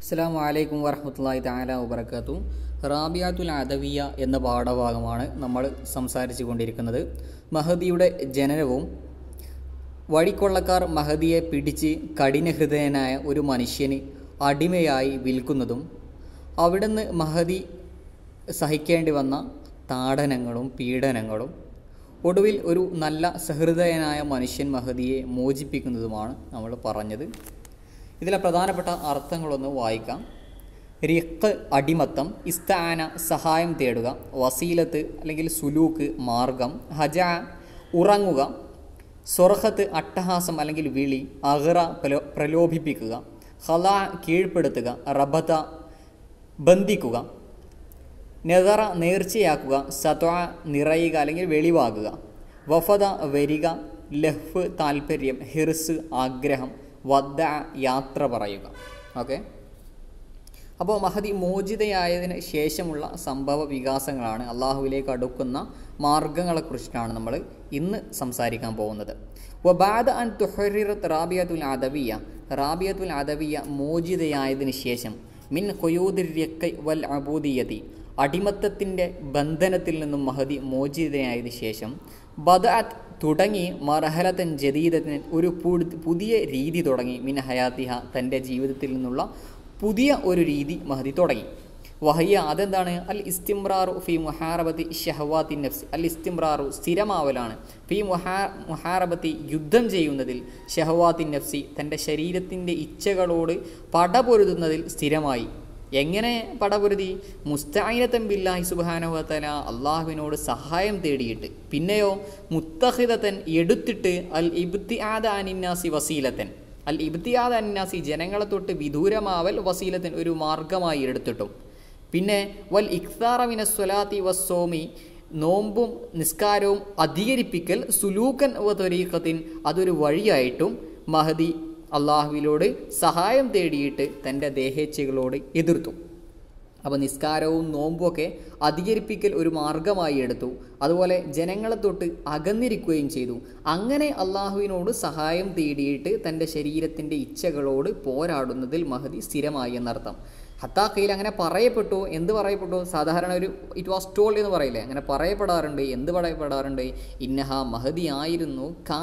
അസ്സാം വലൈക്കും വറഹമത്തല്ലാഹി താല വബർക്കാത്തു റാബിയാത്തുൽ അദവിയ എന്ന പാഠഭാഗമാണ് നമ്മൾ സംസാരിച്ചു കൊണ്ടിരിക്കുന്നത് മഹദിയുടെ ജനനവും വഴിക്കൊള്ളക്കാർ മഹദിയെ പിടിച്ച് കഠിനഹൃദയനായ ഒരു മനുഷ്യന് അടിമയായി വിൽക്കുന്നതും അവിടുന്ന് മഹദി സഹിക്കേണ്ടി വന്ന താടനങ്ങളും പീഡനങ്ങളും ഒടുവിൽ ഒരു നല്ല സഹൃദയനായ മനുഷ്യൻ മഹദിയെ മോചിപ്പിക്കുന്നതുമാണ് നമ്മൾ പറഞ്ഞത് ഇതിലെ പ്രധാനപ്പെട്ട അർത്ഥങ്ങളൊന്ന് വായിക്കാം റിഖ് അടിമത്തം ഇസ്താന സഹായം തേടുക വസീലത്ത് അല്ലെങ്കിൽ സുലൂക്ക് മാർഗം ഹജ ഉറങ്ങുക സ്വർഹത്ത് അട്ടഹാസം അല്ലെങ്കിൽ വിളി അഹ്റ പ്രലോ പ്രലോഭിപ്പിക്കുക ഹല കീഴ്പ്പെടുത്തുക റബത ബന്ധിക്കുക നെതറ നേർച്ചയാക്കുക സത്വ നിറയുക അല്ലെങ്കിൽ വെളിവാകുക വഫദ വരിക ലഹ്ഫ് താൽപ്പര്യം ഹിർസ് ആഗ്രഹം വദ്ദ യാത്ര പറയുക ഓക്കെ അപ്പോൾ മഹദി മോചിതയായതിന് ശേഷമുള്ള സംഭവ വികാസങ്ങളാണ് അള്ളാഹുവിലേക്ക് അടുക്കുന്ന മാർഗങ്ങളെക്കുറിച്ചിട്ടാണ് നമ്മൾ ഇന്ന് സംസാരിക്കാൻ പോകുന്നത് വബാദ അൻ തുഹറിറത്ത് റാബിയത്തുൽ അദവിയ റാബിയത്തുൽ അദവിയ മോചിതയായതിനു ശേഷം മിൻ ഹൊയൂദിര്യക്കൈ വൽ അബൂദിയതി അടിമത്തത്തിൻ്റെ ബന്ധനത്തിൽ നിന്നും മഹദി മോചിതയായതിനു ശേഷം ബദഅത്ത് തുടങ്ങി മർഹലത്തൻ ജദീദത്തിന് ഒരു പുതിയ രീതി തുടങ്ങി മിൻ ഹയാത്തിഹ തൻ്റെ ജീവിതത്തിൽ നിന്നുള്ള പുതിയ ഒരു രീതി മഹദി തുടങ്ങി വഹയ്യ അതെന്താണ് അൽ ഇസ്തിംറാറു ഫി മുഹാറബത്തി ഷഹവാത്തി നഫ്സ് അൽ ഇസ്തിംറാറു സ്ഥിരമാവലാണ് ഫി മുഹാ മുഹാറബത്തി യുദ്ധം ചെയ്യുന്നതിൽ ഷഹവാത്തി നഫ്സി തൻ്റെ ശരീരത്തിൻ്റെ ഇച്ഛകളോട് പടപൊരുതുന്നതിൽ സ്ഥിരമായി എങ്ങനെ പടപൊരുതി മുസ്തായിനത്തൻ ബില്ലാഹി സുബാനുവത്തല അള്ളാഹുവിനോട് സഹായം തേടിയിട്ട് പിന്നെയോ മുത്തഹിദത്തൻ എടുത്തിട്ട് അൽ ഇബ്തി ആദ അനിന്നാസി വസീലത്തൻ അൽ ഇബ്തിയാദ് അന്നാസി ജനങ്ങളെ തൊട്ട് വിദൂരമാവൽ വസീലത്തിന് ഒരു മാർഗമായി എടുത്തിട്ടും പിന്നെ വൽ ഇഖ്താറമിന സ്വലാത്തി വസ്സോമി നോമ്പും നിസ്കാരവും അധികരിപ്പിക്കൽ സുലൂക്കൻ വ ത്വരീഖത്തിൻ അതൊരു വഴിയായിട്ടും മഹദി അള്ളാഹുവിനോട് സഹായം തേടിയിട്ട് തൻ്റെ ദേഹേച്ഛകളോട് എതിർത്തു അപ്പോൾ നിസ്കാരവും നോമ്പുമൊക്കെ അധികരിപ്പിക്കൽ ഒരു മാർഗമായി എടുത്തു അതുപോലെ ജനങ്ങളെ തൊട്ട് അകന്നിരിക്കുകയും ചെയ്തു അങ്ങനെ അള്ളാഹുവിനോട് സഹായം തേടിയിട്ട് തൻ്റെ ശരീരത്തിൻ്റെ ഇച്ഛകളോട് പോരാടുന്നതിൽ മഹദി സ്ഥിരമായി എന്നർത്ഥം ഹത്താഖയിൽ അങ്ങനെ പറയപ്പെട്ടു എന്ത് പറയപ്പെട്ടു സാധാരണ ഒരു ഇറ്റ് വാസ് ടോൾ എന്ന് പറയില്ലേ അങ്ങനെ പറയപ്പെടാറുണ്ട് എന്ത് പറയപ്പെടാറുണ്ട് ഇന്നഹ മഹദി ആയിരുന്നു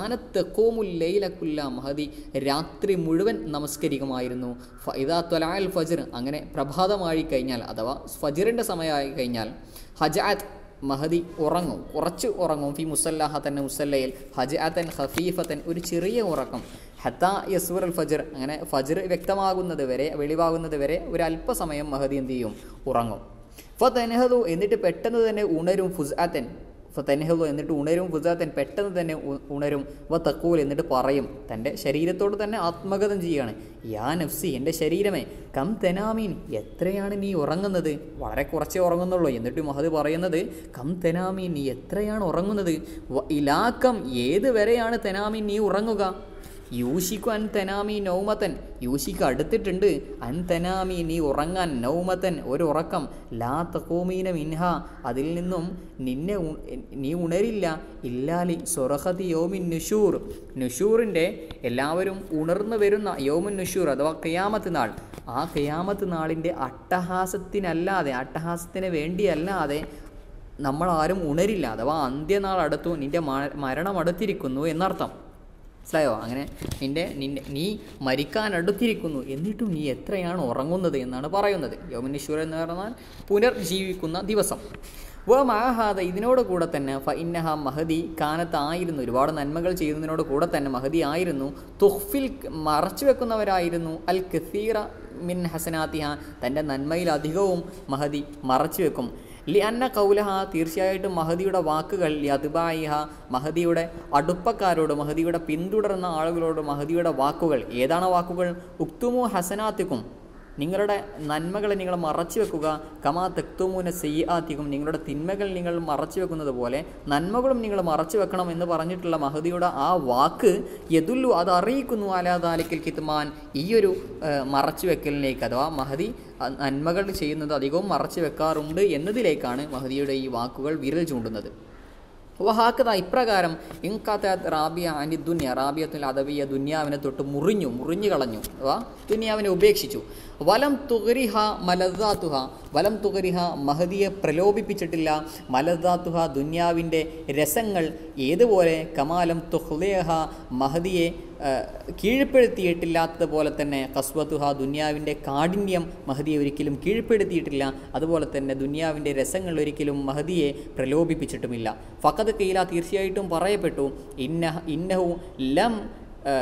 കാനത്തെക്കോമുല്ലയിലക്കുല്ല മഹദി രാത്രി മുഴുവൻ നമസ്കരിക്കുമായിരുന്നു ഇതാ തൊലാൽ ഫജർ അങ്ങനെ പ്രഭാതമായി കഴിഞ്ഞാൽ അഥവാ ഫജറിൻ്റെ സമയമായി കഴിഞ്ഞാൽ ഹജാത്ത് മഹദി ഉറങ്ങും കുറച്ച് ഉറങ്ങും ഫി മുസല്ലാഹ തന്നെ മുസല്ലയിൽ ഹജാത്തൻ ഹഫീഫത്തൻ ഒരു ചെറിയ ഉറക്കം ഹത്ത യസ്വർ അൽ ഫജർ അങ്ങനെ ഫജർ വ്യക്തമാകുന്നത് വരെ വെളിവാകുന്നത് വരെ ഒരു അല്പസമയം മഹദി എന്ത് ചെയ്യും ഉറങ്ങും ഫ തനഹദു എന്നിട്ട് പെട്ടെന്ന് തന്നെ ഉണരും ഫുസാത്തൻ ഫ തനഹദു എന്നിട്ട് ഉണരും ഫുസാത്തൻ പെട്ടെന്ന് തന്നെ ഉണരും വ തക്കൂൽ എന്നിട്ട് പറയും തൻ്റെ ശരീരത്തോട് തന്നെ ആത്മഗതം ചെയ്യുകയാണ് യാ നഫ്സി എൻ്റെ ശരീരമേ കം തെനാമീൻ എത്രയാണ് നീ ഉറങ്ങുന്നത് വളരെ കുറച്ചേ ഉറങ്ങുന്നുള്ളൂ എന്നിട്ട് മഹദ് പറയുന്നത് കം തെനാമീൻ നീ എത്രയാണ് ഉറങ്ങുന്നത് ഇലാക്കം ഏത് വരെയാണ് തെനാമീൻ നീ ഉറങ്ങുക യൂഷിക്കു അൻ തനാമി നൗമത്തൻ യൂഷിക്ക് അടുത്തിട്ടുണ്ട് അൻ തനാമി നീ ഉറങ്ങാൻ നൗമത്തൻ ഒരു ഉറക്കം ലാ തക്കോമീന മിൻഹ അതിൽ നിന്നും നിന്നെ നീ ഉണരില്ല ഇല്ലാലി സൊറഹതി യോമിൻ നുഷൂർ നുഷൂറിൻ്റെ എല്ലാവരും ഉണർന്നു വരുന്ന യോമിൻ നുഷൂർ അഥവാ കയാമത്ത് നാൾ ആ കയാമത്ത് നാളിൻ്റെ അട്ടഹാസത്തിനല്ലാതെ അട്ടഹാസത്തിന് വേണ്ടിയല്ലാതെ നമ്മളാരും ഉണരില്ല അഥവാ അന്ത്യനാൾ അടുത്തു നിന്റെ മരണം അടുത്തിരിക്കുന്നു എന്നർത്ഥം മനസ്സിലായോ അങ്ങനെ നിന്റെ നിന്റെ നീ മരിക്കാൻ അടുത്തിരിക്കുന്നു എന്നിട്ടും നീ എത്രയാണ് ഉറങ്ങുന്നത് എന്നാണ് പറയുന്നത് യോമനീശ്വരൻ എന്ന് പറഞ്ഞാൽ പുനർജീവിക്കുന്ന ദിവസം വ മഹാദ ഇതിനോട് കൂടെ തന്നെ ഫ ഇന്നഹ മഹദി കാനത്തായിരുന്നു ഒരുപാട് നന്മകൾ ചെയ്യുന്നതിനോട് കൂടെ തന്നെ മഹദി ആയിരുന്നു തുഹ്ഫിൽ മറച്ചു വെക്കുന്നവരായിരുന്നു അൽ കസീറ മിൻ ഹസനാത്തിഹ തൻ്റെ നന്മയിൽ അധികവും മഹദി മറച്ചു വെക്കും ലി അന്ന കൗലഹ തീർച്ചയായിട്ടും മഹദിയുടെ വാക്കുകൾ യദ്ബായിഹ മഹദിയുടെ അടുപ്പക്കാരോട് മഹദിയുടെ പിന്തുടർന്ന ആളുകളോട് മഹദിയുടെ വാക്കുകൾ ഏതാണ് വാക്കുകൾ ഉക്തുമു ഹസനാത്തിക്കും നിങ്ങളുടെ നന്മകളെ നിങ്ങൾ മറച്ചു വെക്കുക കമാ തെക്തുമൂന സെയ്യാത്തിക്കും നിങ്ങളുടെ തിന്മകൾ നിങ്ങൾ മറച്ചു വെക്കുന്നത് പോലെ നന്മകളും നിങ്ങൾ മറച്ചു വെക്കണം എന്ന് പറഞ്ഞിട്ടുള്ള മഹദിയുടെ ആ വാക്ക് യദുല്ലു അത് അറിയിക്കുന്നു അലാദാലിക്കൽ കിത്തുമാൻ ഈ ഒരു മറച്ചു വെക്കലിലേക്ക് അഥവാ മഹദി നന്മകൾ ചെയ്യുന്നത് അധികവും മറച്ചു വെക്കാറുണ്ട് എന്നതിലേക്കാണ് മഹദിയുടെ ഈ വാക്കുകൾ വിരൽ ചൂണ്ടുന്നത് വഹാക്കത ഇപ്രകാരം ഇൻകാത്ത റാബിയ അനി ദുന്യ റാബിയത്തുൽ അദവിയ ദുന്യാവിനെ തൊട്ട് മുറിഞ്ഞു മുറിഞ്ഞു കളഞ്ഞു അഥവാ ദുന്യാവിനെ ഉപേക്ഷിച്ചു വലം തുകരിഹ മലദാത്തുഹ വലം തുകരിഹ മഹദിയെ പ്രലോഭിപ്പിച്ചിട്ടില്ല മലദാത്തുഹ ദുന്യാവിൻ്റെ രസങ്ങൾ ഏതുപോലെ കമാലം തുഹ്ലേഹ മഹദിയെ ആ, കീഴ്പ്പെടുത്തിയിട്ടില്ലാത്തതുപോലെ തന്നെ കസ്വത്തുഹ ദുന്യാവിൻ്റെ കാഠിന്യം മഹദിയെ ഒരിക്കലും കീഴ്പ്പെടുത്തിയിട്ടില്ല അതുപോലെ തന്നെ ദുന്യാവിൻ്റെ രസങ്ങൾ ഒരിക്കലും മഹദിയെ പ്രലോഭിപ്പിച്ചിട്ടുമില്ല ഫക്കത് കീല തീർച്ചയായിട്ടും പറയപ്പെട്ടു ഇന്ന ഇന്നഹു ലം ആ,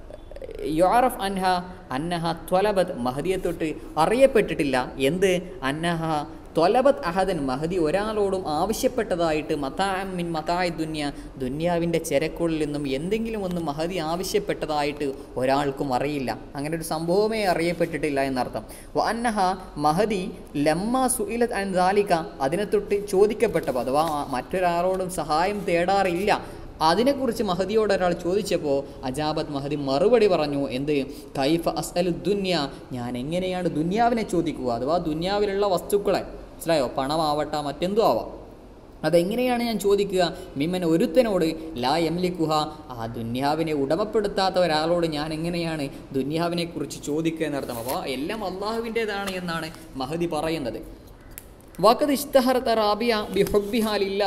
യുഅറഫ് അൻഹ അന്നഹ ത്വലബത്ത് മഹദിയെ തൊട്ട് അറിയപ്പെട്ടിട്ടില്ല എന്ത് അന്നഹ ത്വലബത്ത് അഹദൻ മഹദി ഒരാളോടും ആവശ്യപ്പെട്ടതായിട്ട് മതാം മിൻ മതായ് ദുന്യ ദുന്യാവിൻ്റെ ചെരക്കുള്ളിൽ നിന്നും എന്തെങ്കിലും ഒന്ന് മഹദി ആവശ്യപ്പെട്ടതായിട്ട് ഒരാൾക്കും അറിയില്ല അങ്ങനെ ഒരു സംഭവമേ അറിയപ്പെട്ടിട്ടില്ല എന്നർത്ഥം വ അന്നഹ മഹദി ലമ്മ സുയിലത് അൻ ദാലിക അതിനെ തൊട്ട് ചോദിക്കപ്പെട്ടപ്പോൾ അഥവാ മറ്റൊരാളോടും സഹായം തേടാറില്ല അതിനെക്കുറിച്ച് മഹദിയോട് ഒരാൾ ചോദിച്ചപ്പോൾ അജാബത്ത് മഹദി മറുപടി പറഞ്ഞു എന്ത് കൈഫ അസ്അലു ദുന്യ ഞാൻ എങ്ങനെയാണ് ദുന്യാവിനെ ചോദിക്കുക അഥവാ ദുന്യാവിലുള്ള വസ്തുക്കളെ മനസ്സിലായോ പണമാവട്ടെ മറ്റെന്തും ആവാം അതെങ്ങനെയാണ് ഞാൻ ചോദിക്കുക മിമ്മൻ ഒരുത്തനോട് ലാ എംലിക്കുഹ ആ ദുന്യാവിനെ ഉടമപ്പെടുത്താത്ത ഒരാളോട് ഞാൻ എങ്ങനെയാണ് ദുന്യാവിനെ കുറിച്ച് ചോദിക്കുക എന്നർത്ഥം അപ്പോൾ എല്ലാം അള്ളാഹുവിൻ്റെതാണ് എന്നാണ് മഹദി പറയുന്നത് വഖദ് ഇഷ്തഹറത്ത റാബിയ ബിഹുബിഹാലില്ല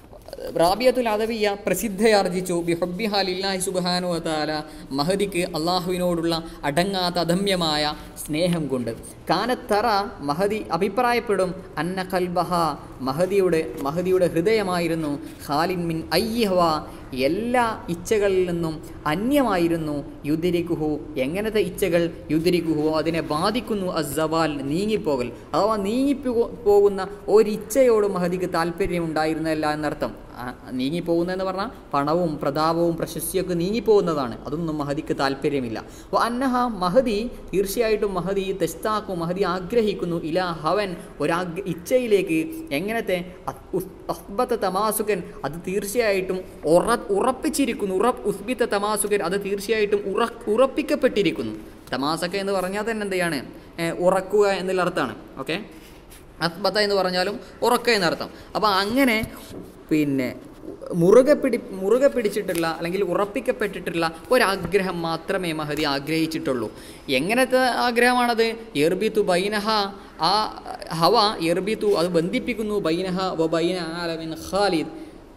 റാബിയത്തുൽ അദവിയ പ്രസിദ്ധയാർജിച്ചു ബിഹുബിഹാലില്ലാഹി സുബ്ഹാനു വതആല മഹദിക്ക് അള്ളാഹുവിനോടുള്ള അടങ്ങാത്ത അദമ്യമായ സ്നേഹം കൊണ്ട് കാനത്തറ മഹദി അഭിപ്രായപ്പെടും അന്ന കൽബഹ മഹദിയുടെ മഹദിയുടെ ഹൃദയമായിരുന്നു ഖാലിൻ മിൻ അയ്യഹവ എല്ലാ ഇച്ഛകളിൽ നിന്നും അന്യമായിരുന്നു യുദ്ധരിക്കുഹു എങ്ങനത്തെ ഇച്ഛകൾ യുദ്ധരിക്കുഹു അതിനെ ബാധിക്കുന്നു അസവാൽ നീങ്ങിപ്പോകൽ അഥവാ നീങ്ങിപ്പോ പോകുന്ന ഒരിച്ഛയോട് മഹദിക്ക് താല്പര്യം ഉണ്ടായിരുന്നില്ല എന്നർത്ഥം ആ, നീങ്ങിപ്പോകുന്നതെന്ന് പറഞ്ഞാൽ പണവും പ്രതാപവും പ്രശസ്തിയൊക്കെ നീങ്ങിപ്പോകുന്നതാണ് അതൊന്നും മഹദിക്ക് താല്പര്യമില്ല അപ്പോൾ അന്നഹ മഹദി തീർച്ചയായിട്ടും മഹദി തെസ്താക്കും മഹദി ആഗ്രഹിക്കുന്നു ഇല ഹവൻ ഒരാഗ്ര ഇച്ഛയിലേക്ക് എങ്ങനത്തെ അസ്ബത്ത തമാസുകൻ അത് തീർച്ചയായിട്ടും ഉറ ഉറപ്പിച്ചിരിക്കുന്നു ഉറപ്പ് ഉസ്ബിത്ത തമാസുകൻ അത് തീർച്ചയായിട്ടും ഉറ ഉറപ്പിക്കപ്പെട്ടിരിക്കുന്നു തമാസക്ക എന്ന് പറഞ്ഞാൽ തന്നെ എന്ത് ചെയ്യാണ് ഏ, ഉറക്കുക എന്നുള്ള അർത്ഥമാണ് ഓക്കെ അസ്ബത്ത എന്ന് പറഞ്ഞാലും ഉറക്ക എന്നർത്ഥം അപ്പോൾ അങ്ങനെ പിന്നെ മുറുകെ പിടി മുറുകെ പിടിച്ചിട്ടുള്ള അല്ലെങ്കിൽ ഉറപ്പിക്കപ്പെട്ടിട്ടുള്ള ഒരാഗ്രഹം മാത്രമേ മഹദി ആഗ്രഹിച്ചിട്ടുള്ളൂ എങ്ങനത്തെ ആഗ്രഹമാണത് എർബിത്തു ബൈനഹ ആ ഹവ എർബിത്തു അത് ബന്ധിപ്പിക്കുന്നു ബൈനഹ വ ബൈന ആലമിൻ ഖാലിദ്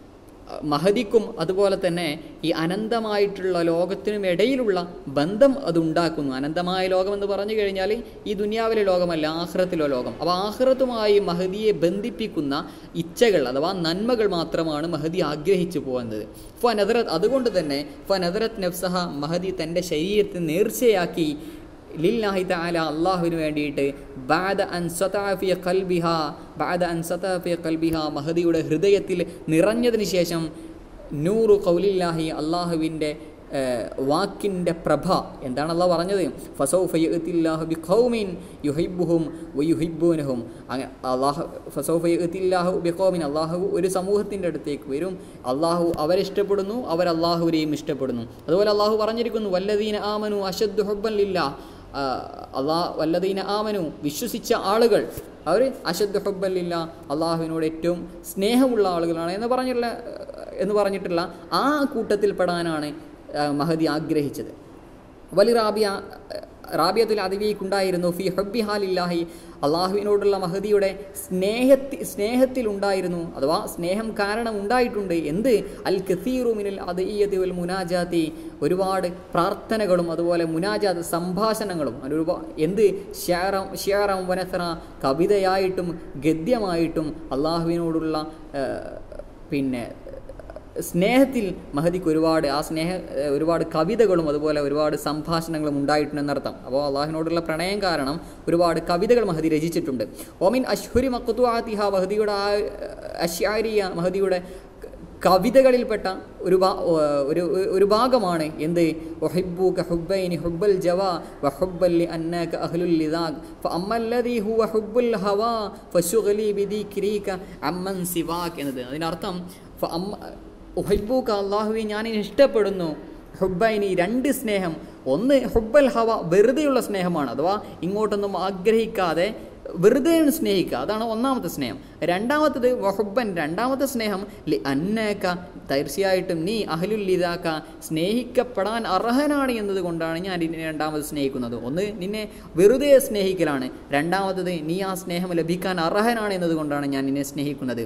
മഹദിക്കും അതുപോലെ തന്നെ ഈ അനന്തമായിട്ടുള്ള ലോകത്തിനും ഇടയിലുള്ള ബന്ധം അത് ഉണ്ടാക്കുന്നു അനന്തമായ ലോകം എന്ന് പറഞ്ഞു കഴിഞ്ഞാൽ ഈ ദുനിയാവിലെ ലോകമല്ല ആഹ്റത്തിലെ ലോകം അപ്പോൾ ആഹ്റത്തുമായി മഹദിയെ ബന്ധിപ്പിക്കുന്ന ഇച്ഛകൾ അഥവാ നന്മകൾ മാത്രമാണ് മഹദി ആഗ്രഹിച്ചു പോകുന്നത് ഫനദറത്ത് അതുകൊണ്ട് തന്നെ ഫനദറത്ത് നഫ്സഹ മഹദി തൻ്റെ ശരീരത്തെ നേർച്ചയാക്കി ലില്ലാഹി തആല അള്ളാഹുവിന് വേണ്ടിയിട്ട് ബാദ അൻ സതാഫിയ കൽബിഹ ബാദ അൻ സതാഫിയ കൽബിഹ മഹദിയുടെ ഹൃദയത്തിൽ നിറഞ്ഞതിന് ശേഷം നൂറു കൗലില്ലാഹി അള്ളാഹുവിൻ്റെ വാക്കിൻ്റെ പ്രഭ എന്താണ് അള്ളാഹ് പറഞ്ഞത് ഫസൗഫയ്യത്തില്ലാഹു ബി ഖൗമിൻ യുഹിബുഹും വയുഹിബൂനഹും അങ്ങനെ അള്ളാഹു ഫസൗഫയ്യത്തില്ലാഹു ബി ഖൗമിൻ അള്ളാഹു ഒരു സമൂഹത്തിൻ്റെ അടുത്തേക്ക് വരും അള്ളാഹു അവരെ ഇഷ്ടപ്പെടുന്നു അവർ അള്ളാഹുവിനെയും ഇഷ്ടപ്പെടുന്നു അതുപോലെ അള്ളാഹു പറഞ്ഞിരിക്കുന്നു വല്ലദീന ആമനു അശദ്ദു ഹുബ്ബൻ ലില്ലാ അള്ളാ വല്ലദീന ആമനു വിശ്വസിച്ച ആളുകൾ അവർ അശദ്ദു ഹുബ്ബല്ലില്ല അള്ളാഹുവിനോട് ഏറ്റവും സ്നേഹമുള്ള ആളുകളാണ് എന്ന് പറഞ്ഞിട്ടുള്ള എന്ന് പറഞ്ഞിട്ടുള്ള ആ കൂട്ടത്തിൽപ്പെടാനാണ് ആ, മഹദി ആഗ്രഹിച്ചത് വലി റാബിയ റാബിയത്തുൽ അദവിക്കുണ്ടായിരുന്നു ഫി ഹബ്ബി ഹാലില്ലാഹി അള്ളാഹുവിനോടുള്ള മഹദിയുടെ സ്നേഹത്തി സ്നേഹത്തിലുണ്ടായിരുന്നു അഥവാ സ്നേഹം കാരണം ഉണ്ടായിട്ടുണ്ട് എന്ത് അൽ കസീറു മിനൽ അദീയതി വൽ മുനാജാത്തി ഒരുപാട് പ്രാർത്ഥനകളും അതുപോലെ മുനാജാത്ത് സംഭാഷണങ്ങളും അങ്ങനെ ഒരുപാ എന്ത് ഷ്യാറം ഷ്യാറം വനസറ കവിതയായിട്ടും ഗദ്യമായിട്ടും അള്ളാഹുവിനോടുള്ള ആ, പിന്നെ സ്നേഹത്തിൽ മഹദിക്ക് ഒരുപാട് ആ സ്നേഹ ഏഹ് ഒരുപാട് കവിതകളും അതുപോലെ ഒരുപാട് സംഭാഷണങ്ങളും ഉണ്ടായിട്ടുണ്ടെന്നർത്ഥം അപ്പോൾ അള്ളാഹിനോടുള്ള പ്രണയം കാരണം ഒരുപാട് കവിതകൾ മഹദി രചിച്ചിട്ടുണ്ട് ഓമിൻ അഷ്ഹുരി മക്കത്തു ആതിഹ മഹദിയുടെ ആ അഷ്യാരിയ മഹദിയുടെ കവിതകളിൽപ്പെട്ട ഒരു ഭാ- ഒരു ഒരു ഭാഗമാണ് എന്ത് ഒഹിബൂക ഹുബൈനി ഹുബ്ബൽ ജവാ വഹുബ്ബൽ ലി അന്നക അഹ്ലുൽ ലിദാഖ് ഫഅമ്മല്ലദീ ഹുവ ഹുബ്ബുൽ ഹവാ ഫശുഗ്ലി ബിദിക്രീക അമ്മൻ സിവാക് എന്നത് അതിനർത്ഥം ഫഅമ്മ ഉഹിബൂക അള്ളാഹുവെ ഞാൻ ഇഷ്ടപ്പെടുന്നു ഹുബൈനി രണ്ട് സ്നേഹം ഒന്ന് ഹുബ്ബൽ ഹവ വെറുതെയുള്ള സ്നേഹമാണ് അഥവാ ഇങ്ങോട്ടൊന്നും ആഗ്രഹിക്കാതെ വെറുതെ സ്നേഹിക്കുക അതാണ് ഒന്നാമത്തെ സ്നേഹം രണ്ടാമത്തത് വഹുബൻ രണ്ടാമത്തെ സ്നേഹം ലി അന്നേക്ക തീർച്ചയായിട്ടും നീ അഹലുല്ലിതാക്ക സ്നേഹിക്കപ്പെടാൻ അർഹനാണ് എന്നതുകൊണ്ടാണ് ഞാൻ നിന്നെ രണ്ടാമത് സ്നേഹിക്കുന്നത് ഒന്ന് നിന്നെ വെറുതെ സ്നേഹിക്കലാണ് രണ്ടാമത്തത് നീ ആ സ്നേഹം ലഭിക്കാൻ അർഹനാണ് എന്നതുകൊണ്ടാണ് ഞാൻ നിന്നെ സ്നേഹിക്കുന്നത്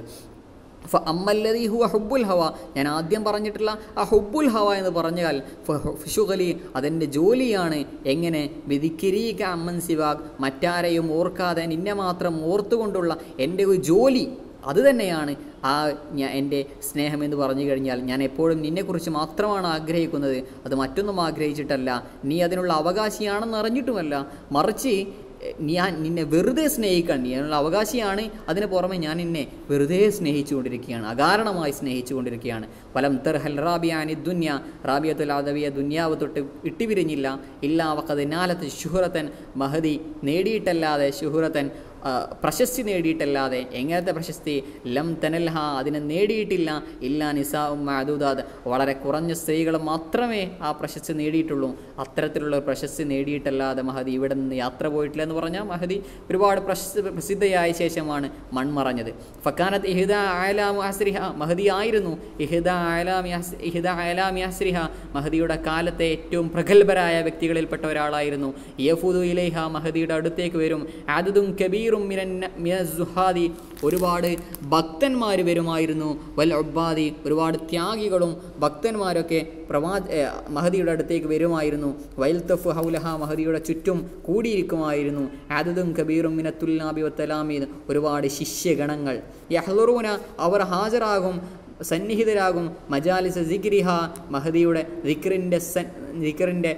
ഫ അമ്മല്ലതി ഹുവ ഹുബുൽ ഹവ ഞാൻ ആദ്യം പറഞ്ഞിട്ടുള്ള ആ ഹുബുൽ ഹവ എന്ന് പറഞ്ഞാൽ ഫിഷുഖലി അതെൻ്റെ ജോലിയാണ് എങ്ങനെ വിധിക്കിരീക അമ്മൻ സിവാഗ് മറ്റാരെയും ഓർക്കാതെ നിന്നെ മാത്രം ഓർത്തുകൊണ്ടുള്ള എൻ്റെ ഒരു ജോലി അത് തന്നെയാണ് ആ ഞാൻ എൻ്റെ സ്നേഹം എന്ന് പറഞ്ഞു കഴിഞ്ഞാൽ ഞാൻ എപ്പോഴും നിന്നെക്കുറിച്ച് മാത്രമാണ് ആഗ്രഹിക്കുന്നത് അത് മറ്റൊന്നും ആഗ്രഹിച്ചിട്ടല്ല നീ അതിനുള്ള അവകാശിയാണെന്ന് അറിഞ്ഞിട്ടുമല്ല മറിച്ച് ഞാൻ നിന്നെ വെറുതെ സ്നേഹിക്കാൻ നീ അതിനുള്ള അവകാശിയാണ് അതിന് പുറമെ ഞാൻ നിന്നെ വെറുതെ സ്നേഹിച്ചുകൊണ്ടിരിക്കുകയാണ് അകാരണമായി സ്നേഹിച്ചുകൊണ്ടിരിക്കുകയാണ് വലം തെർഹൽ റാബിയാനി ദുന്യ റാബിയത്തുൽ ആദവിയ ദുന്യാവ് തൊട്ട് ഇട്ടിപിരിഞ്ഞില്ല ഇല്ലാ വക്കത് നാലത്ത് ഷുഹുറത്തൻ മഹദി നേടിയിട്ടല്ലാതെ ഷുഹുറത്തൻ ആ, പ്രശസ്തി നേടിയിട്ടല്ലാതെ എങ്ങനത്തെ പ്രശസ്തി ലം തനൽഹ അതിനെ നേടിയിട്ടില്ല ഇല്ലാ നിസാവും മാദൂദാദ് വളരെ കുറഞ്ഞ സ്ത്രീകൾ മാത്രമേ ആ പ്രശസ്തി നേടിയിട്ടുള്ളൂ അത്തരത്തിലുള്ള ഒരു പ്രശസ്തി നേടിയിട്ടല്ലാതെ മഹദി ഇവിടെ നിന്ന് യാത്ര പോയിട്ടില്ല എന്ന് പറഞ്ഞാൽ മഹദി ഒരുപാട് പ്രശസ്തി പ്രസിദ്ധയായ ശേഷമാണ് മൺമറഞ്ഞത് ഫക്കാനത്ത് ഇഹിദ ആലാമു അസ്രിഹ മഹദി ആയിരുന്നു ഇഹിദ ആലാമി അസ്- ഇഹിദ ആലാമി അസ്രിഹ മഹദിയുടെ കാലത്തെ ഏറ്റവും പ്രഗത്ഭരായ വ്യക്തികളിൽപ്പെട്ട ഒരാളായിരുന്നു യഫുദു ഇലൈഹ മഹദിയുടെ അടുത്തേക്ക് വരും ആദതും കബീറും മിനന്ന- മിനസ്സുഹാദി ഒരുപാട് ഭക്തന്മാർ വരുമായിരുന്നു വൽ ഒബ്ബാദി ഒരുപാട് ത്യാഗികളും ഭക്തന്മാരൊക്കെ പ്രവാ ഏ, മഹദിയുടെ അടുത്തേക്ക് വരുമായിരുന്നു വൈൽത്തഫ് ഹൗലഹ മഹദിയുടെ ചുറ്റും കൂടിയിരിക്കുമായിരുന്നു ആദതും കബീറും മിനത്തുല്ലാബി വത്തലാമീദ് ഒരുപാട് ശിഷ്യഗണങ്ങൾ യഹ്ലുറൂന അവർ ഹാജരാകും സന്നിഹിതരാകും മജാലിസ് സിഗ്രിഹ മഹദിയുടെ ദിക്റിൻ്റെ സൻ ദിക്റിൻ്റെ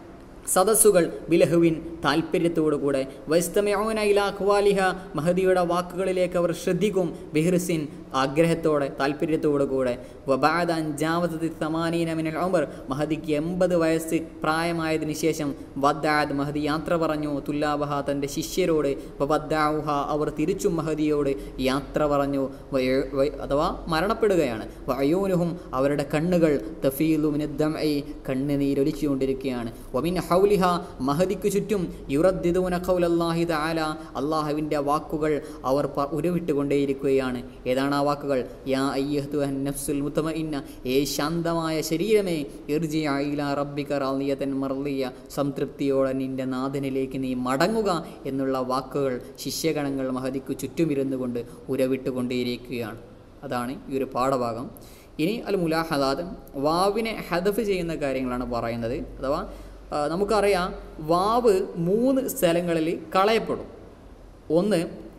സദസ്സുകൾ ബിലഹുവിൻ താല്പര്യത്തോടുകൂടെ വൈസ്തമയോന ഇലാഖ്വാലിഹ മഹദിയുടെ വാക്കുകളിലേക്ക് അവർ ശ്രദ്ധിക്കും ബിഹ്റിസിൻ ആഗ്രഹത്തോടെ താല്പര്യത്തോടുകൂടെ വബാദാൻ ജാവതി തമാനീന മിനൽ ഉമർ മഹദിക്ക് എൺപത് വയസ്സ് പ്രായമായതിനു ശേഷം വദ്ദാദ് മഹദി യാത്ര പറഞ്ഞു തുല്ലാബഹ തൻ്റെ ശിഷ്യരോട് വദ്ദാവുഹ അവർ തിരിച്ചും മഹദിയോട് യാത്ര പറഞ്ഞു വയ- വയ- അഥവാ മരണപ്പെടുകയാണ് വയോനുഹും അവരുടെ കണ്ണുകൾ തഫീലുമിനദ്ദംഐ കണ്ണുനീരൊലിച്ചുകൊണ്ടിരിക്കുകയാണ് വമിൻ ഹൗലിഹ മഹദിക്ക് ചുറ്റും യുറദ്ദിദൂന ഖൗലല്ലാഹി തആല അള്ളാഹുവിൻ്റെ വാക്കുകൾ അവർ പ- ഉരുവിട്ടുകൊണ്ടേയിരിക്കുകയാണ് ഏതാണ് ആ വാക്കുകൾ യാ അയ്യഹ്തുഹൻ നഫ്സുൽ മുത്തമഇന്ന ഏ ശാന്തമായ ശരീരമേ ഇർജി ഇലാ റബ്ബിക റാളിയതൻ മർളിയ സംതൃപ്തിയോടെ നിന്റെ നാഥനിലേക്ക് നീ മടങ്ങുക എന്നുള്ള വാക്കുകൾ ശിഷ്യഗണങ്ങൾ മഹദിക്ക് ചുറ്റുമിരുന്നു കൊണ്ട് ഉരവിട്ടുകൊണ്ടേയിരിക്കുകയാണ് അതാണ് ഈ ഒരു പാഠഭാഗം ഇനി അൽ മുലാഹദാദ് വാവിനെ ഹദഫ് ചെയ്യുന്ന കാര്യങ്ങളാണ് പറയുന്നത് അഥവാ ആ, നമുക്കറിയാം വാവ് മൂന്ന് സ്ഥലങ്ങളിൽ കളയപ്പെടും ഒന്ന്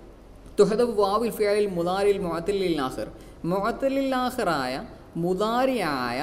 തുഹദബ് വാവിൽ ഫിയലിൽ മുതാരിൽ മുഅത്തലിൽ നാഹിർ മുഅത്തലിൽ നാഹിറായ മുതാരിയായ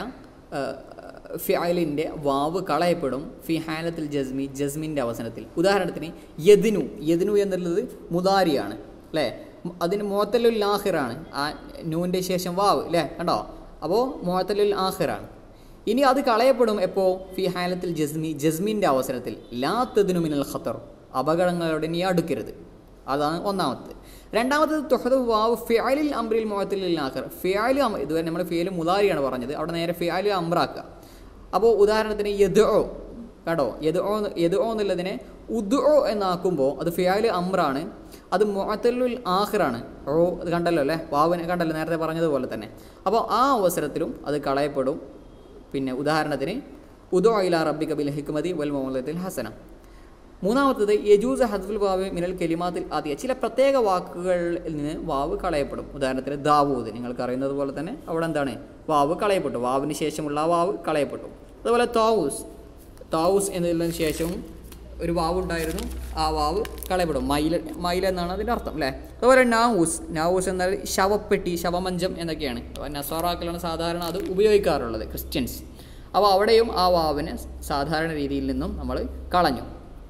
ഫിയലിൻ്റെ വാവ് കളയപ്പെടും ഫി ഹാലത്തിൽ ജസ്മി ജസ്മിൻ്റെ അവസരത്തിൽ ഉദാഹരണത്തിന് യദിനു യദിനു എന്നുള്ളത് മുതാരിയാണ് അല്ലേ അതിന് മുഅത്തലുൽ നാഹിറാണ് ആ നൂൻ്റെ ശേഷം വാവ് അല്ലേ കണ്ടോ അപ്പോൾ മുഅത്തലുൽ ആഹിറാണ് ഇനി അത് കളയപ്പെടും എപ്പോൾ ഫി ഹാലത്തിൽ ജസ്മി ജസ്മിൻ്റെ അവസരത്തിൽ ലാ തദിനു മിനൽ ഖത്തർ അപകടങ്ങളോട് നീ അടുക്കരുത് അതാണ് ഒന്നാമത്തത് രണ്ടാമത്തത് തൊഹദ് വാവ് ഫിയാലിൽ അംബ്രിൽ മുഹത്തിൽ ആഖർ ഫിയാലു അം ഇതുവരെ നമ്മൾ ഫിയാലു മുതാരിയാണ് പറഞ്ഞത് അവിടെ നേരെ ഫിയാലു അമ്രാക്കുക അപ്പോൾ ഉദാഹരണത്തിന് യദ് ഓ കേട്ടോ യദ് ഓ യദ് ഓ എന്നുള്ളതിനെ ഉദ് ഓ എന്നാക്കുമ്പോൾ അത് ഫിയാല് അമ്രാണ് അത് മുഅത്തലുൽ ആഖിറാണ് ഓ അത് കണ്ടല്ലോ അല്ലേ വാവിനെ കണ്ടല്ലോ നേരത്തെ പറഞ്ഞതുപോലെ തന്നെ അപ്പോൾ ആ അവസരത്തിലും അത് കളയപ്പെടും പിന്നെ ഉദാഹരണത്തിന് ഉദോ ഇല റബ്ബിക ബിൽ ഹിക്മതി വൽ മൗലത്തിൽ ഹസന മൂന്നാമത്തത് യജൂസ് ഹദ്ഫുൽ വാവ് മിനൽ കെലിമാത്തിൽ ആദ്യ ചില പ്രത്യേക വാക്കുകളിൽ നിന്ന് വാവ് കളയപ്പെടും ഉദാഹരണത്തിന് ദാവൂദ് നിങ്ങൾക്ക് അറിയുന്നത് പോലെ തന്നെ അവിടെ എന്താണ് വാവ് കളയപ്പെട്ടു വാവിന് ശേഷമുള്ള ആ വാവ് കളയപ്പെട്ടു അതുപോലെ താവൂസ് താവൂസ് എന്നതിന് ശേഷവും ഒരു വാവ് ഉണ്ടായിരുന്നു ആ വാവ് കളയപ്പെടും മൈൽ മൈൽ എന്നാണ് അതിൻ്റെ അർത്ഥം അല്ലേ അതുപോലെ നാവൂസ് നാവൂസ് എന്നാൽ ശവപ്പെട്ടി ശവമഞ്ചം എന്നൊക്കെയാണ് അപ്പോൾ നസ്വാറാക്കളാണ് സാധാരണ അത് ഉപയോഗിക്കാറുള്ളത് ക്രിസ്ത്യൻസ് അപ്പോൾ അവിടെയും ആ വാവിനെ സാധാരണ രീതിയിൽ നിന്നും നമ്മൾ കളഞ്ഞു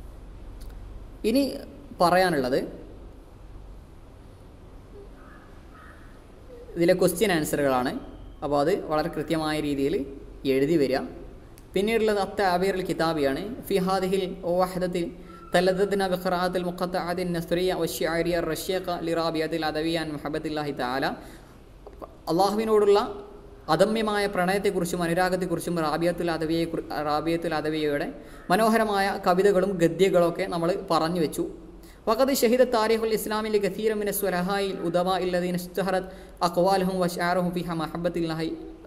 ഇനി പറയാനുള്ളത് ഇതിലെ ക്വസ്റ്റ്യൻ ആൻസറുകളാണ് അപ്പോൾ അത് വളരെ കൃത്യമായ രീതിയിൽ എഴുതി വരിക പിന്നീടുള്ളത് അത്ത അബീറുൽ കിതാബിയാണ് ഫിഹാദിഹിൽ ഓഹദത്തിൽ തലദദ്ന ബഖറാത്തിൽ മുഖത്താദിൻ നസ്രിയ വഷ്യാരിയ റഷ്യഖ ലിറാബിയത്തിൽ അദവിയാൻ മുഹബത്തില്ലാഹി താല അള്ളാഹുവിനോടുള്ള അദമ്യമായ പ്രണയത്തെക്കുറിച്ചും അനുരാഗത്തെക്കുറിച്ചും റാബിയത്തുൽ അദവിയെ റാബിയത്തുൽ അദവിയയുടെ മനോഹരമായ കവിതകളും ഗദ്യങ്ങളൊക്കെ നമ്മൾ പറഞ്ഞു വെച്ചു വഖദ് ഷഹിദ താരിഖുൽ ഇസ്ലാമിലെ ഗസീറമിന് സ്വലഹായിൽ ഉദവ ഇല്ലദീൻ ഇസ്തഹറത് അക്വാലഹും വഷാറുഹും ഫിഹ മഹബത്തില്ലാഹി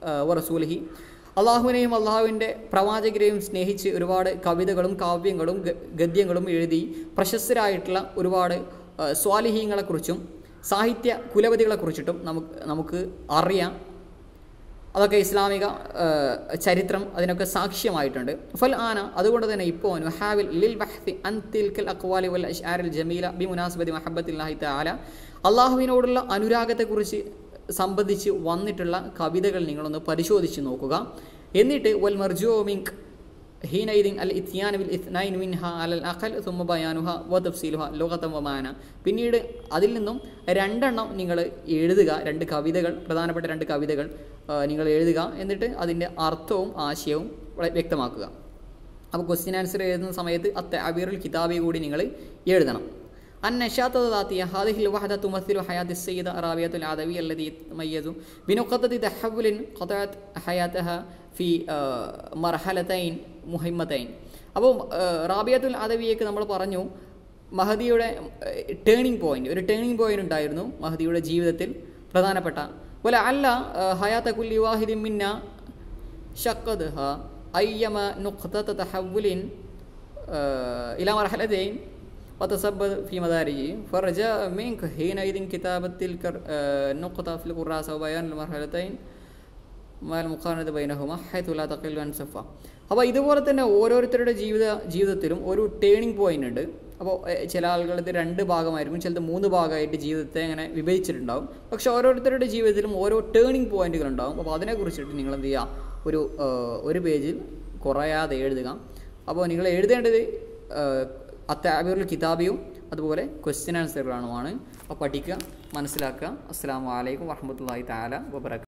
വറസൂലഹി അള്ളാഹുവിനെയും അള്ളാഹുവിൻ്റെ പ്രവാചകരെയും സ്നേഹിച്ച് ഒരുപാട് കവിതകളും കാവ്യങ്ങളും ഗ- ഗദ്യങ്ങളും എഴുതി പ്രശസ്തരായിട്ടുള്ള ഒരുപാട് ആ, സ്വാലിഹീങ്ങളെക്കുറിച്ചും സാഹിത്യ കുലപതികളെക്കുറിച്ചിട്ടും നമുക്ക് നമുക്ക് അറിയാം അതൊക്കെ ഇസ്ലാമിക ആ, ചരിത്രം അതിനൊക്കെ സാക്ഷ്യമായിട്ടുണ്ട് ഫൽ ആന അതുകൊണ്ട് തന്നെ ഇപ്പോൾ നുഹാവിൽ ലിൽ ബഹ്തി അൻ തിൽക്കൽ അക്വാലി വൽ അഷ്ആരിൽ ജമീല ബി മുനാസിബതി മഹബത്തില്ലാഹി തആല അള്ളാഹുവിനോടുള്ള അനുരാഗത്തെക്കുറിച്ച് സംബന്ധിച്ച് വന്നിട്ടുള്ള കവിതകൾ നിങ്ങളൊന്ന് പരിശോധിച്ച് നോക്കുക എന്നിട്ട് വൽ മർജോ മിങ്ക് ഹീനൈദിൻ അൽ ഇത്യാൻ ബിൽ ഇത്നൈൻ മിൻഹ അലൽ അഖൽ സുമ്മ ബയാനുഹ വ തഫ്സീലുഹ ലോകത്തം വമാന പിന്നീട് അതിൽ നിന്നും രണ്ടെണ്ണം നിങ്ങൾ എഴുതുക രണ്ട് കവിതകൾ പ്രധാനപ്പെട്ട രണ്ട് കവിതകൾ ആ, നിങ്ങൾ എഴുതുക എന്നിട്ട് അതിൻ്റെ അർത്ഥവും ആശയവും വ്യ- വ്യക്തമാക്കുക അപ്പോൾ ക്വസ്റ്റ്യൻ ആൻസർ എഴുതുന്ന സമയത്ത് അത്ത അബീറുൽ കിതാബി കൂടി നിങ്ങൾ എഴുതണം أن نشاط ذاتية هذه الوحدة تمثل حياة السيدة رابعة العدوية التي تميز بنقطة تحول قطعت حياتها في آه، مرحلتين مهمتين അപ്പോൾ റാബിയത്തുൽ അദവിയേക്ക് നമ്മൾ പറഞ്ഞു മഹദിയുടെ ടേണിംഗ് പോയിന്റ് ഒരു ടേണിംഗ് പോയിന്റ് ഉണ്ടായിരുന്നു മഹദിയുടെ ജീവിതത്തിൽ പ്രധാനപ്പെട്ട പോലെ അല്ല ഹയാത്ത കുല്ലി വാഹിദി മിന്ന شقدها أيما نقطة تحول آه، إلى مرحلتين وتسبب في مدارجه فرجاء منك حينئذ كتابة تلك آه، النقطة في الكراسة وبيان المرحلتين ما المقارنة بينهما حيث لا تقل عن صفة അപ്പോൾ ഇതുപോലെ തന്നെ ഓരോരുത്തരുടെ ജീവിത ജീവിതത്തിലും ഒരു ടേണിംഗ് പോയിന്റ് ഉണ്ട് അപ്പോൾ എഹ്, ചില ആളുകൾ ഇത് രണ്ട് ഭാഗമായിരിക്കും ചിലത് മൂന്ന് ഭാഗമായിട്ട് ജീവിതത്തെ അങ്ങനെ വിഭജിച്ചിട്ടുണ്ടാവും പക്ഷെ ഓരോരുത്തരുടെ ജീവിതത്തിലും ഓരോ ടേണിംഗ് പോയിന്റുകൾ ഉണ്ടാവും അപ്പോൾ അതിനെക്കുറിച്ചിട്ട് നിങ്ങൾ എന്ത് ചെയ്യുക ഒരു ഏഹ്, ഒരു പേജിൽ കുറയാതെ എഴുതുക അപ്പോൾ നിങ്ങൾ എഴുതേണ്ടത് അത്താബിറുൽ കിതാബിയും അതുപോലെ ക്വസ്റ്റ്യൻ ആൻസറുകളുമാണ് അപ്പോൾ പഠിക്കുക മനസ്സിലാക്കുക അസ്സാം വലൈക്കും വർഹമത്തല്ലാഹി താല വബറക